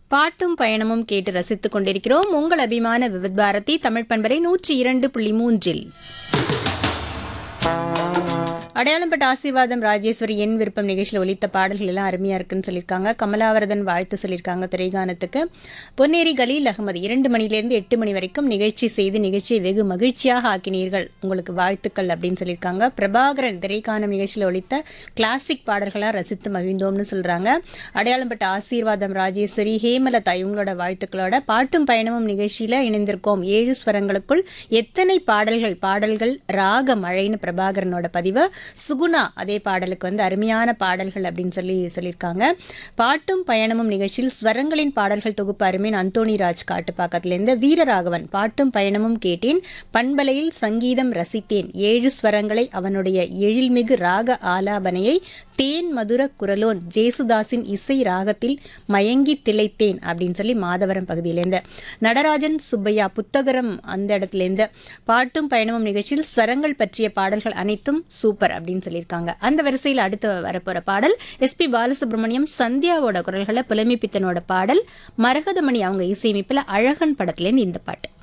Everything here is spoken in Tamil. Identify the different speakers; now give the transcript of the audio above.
Speaker 1: பாட்டும் பயணமும் கேட்டு ரசித்துக் கொண்டிருக்கிறோம் உங்கள் அபிமான விவித் பாரதி தமிழ் பண்பரை நூற்றி இரண்டு புள்ளி மூன்றில் அடையாளம்பட்ட ஆசீர்வாதம் ராஜேஸ்வரி என் விருப்பம் நிகழ்ச்சியில் ஒலித்த பாடல்கள் எல்லாம் அருமையா இருக்குன்னு சொல்லியிருக்காங்க கமலாவரதன் வாழ்த்து சொல்லியிருக்காங்க திரைகானத்துக்கு பொன்னேரி கலீல் அகமது இரண்டு மணிலேருந்து எட்டு மணி வரைக்கும் நிகழ்ச்சி செய்து நிகழ்ச்சியை வெகு மகிழ்ச்சியாக ஆக்கினீர்கள் உங்களுக்கு வாழ்த்துக்கள் அப்படின்னு சொல்லியிருக்காங்க பிரபாகரன் திரைக்கானம் நிகழ்ச்சியில் ஒலித்த கிளாசிக் பாடல்களாக ரசித்து மகிழ்ந்தோம்னு சொல்றாங்க அடையாளம்பட்ட ஆசீர்வாதம் ராஜேஸ்வரி ஹேமலதா இவங்களோட வாழ்த்துக்களோட பாட்டும் பயணமும் நிகழ்ச்சியில இணைந்திருக்கோம் ஏழு ஸ்வரங்களுக்குள் எத்தனை பாடல்கள் பாடல்கள் ராக மழைன்னு பிரபாகரனோட பதிவு சுகுணா அதே பாடலுக்கு வந்து அருமையான பாடல்கள் அப்படின்னு சொல்லி சொல்லியிருக்காங்க பாட்டும் பயணமும் நிகழ்ச்சியில் ஸ்வரங்களின் பாடல்கள் தொகுப்பு அருமையின் அந்தோணி ராஜ் காட்டுப்பாக்கத்திலிருந்து வீரராகவன் பாட்டும் பயணமும் கேட்டேன் பண்பலையில் சங்கீதம் ரசித்தேன் ஏழு ஸ்வரங்களை அவனுடைய எழில்மிகு ராக ஆலாபனையை தேன் மதுர குரலோன் ஜேசுதாஸின் இசை ராகத்தில் மயங்கி திளைத்தேன் அப்படின்னு சொல்லி மாதவரம் பகுதியிலேருந்து நடராஜன் சுப்பையா புத்தகரம் அந்த இடத்துலேருந்து பாட்டும் பயணமும் நிகழ்ச்சியில் ஸ்வரங்கள் பற்றிய பாடல்கள் அனைத்தும் சூப்பர் அப்படின்னு சொல்லியிருக்காங்க அந்த வரிசையில் அடுத்து வரப்போற பாடல் எஸ்பி பாலசுப்ரமணியம் சந்தியாவோட குரல்களை புலமைப்பித்தனோட பாடல் மரகதமணி அவங்க இசையமைப்பில் அழகன் படத்துலேருந்து இந்த பாட்டு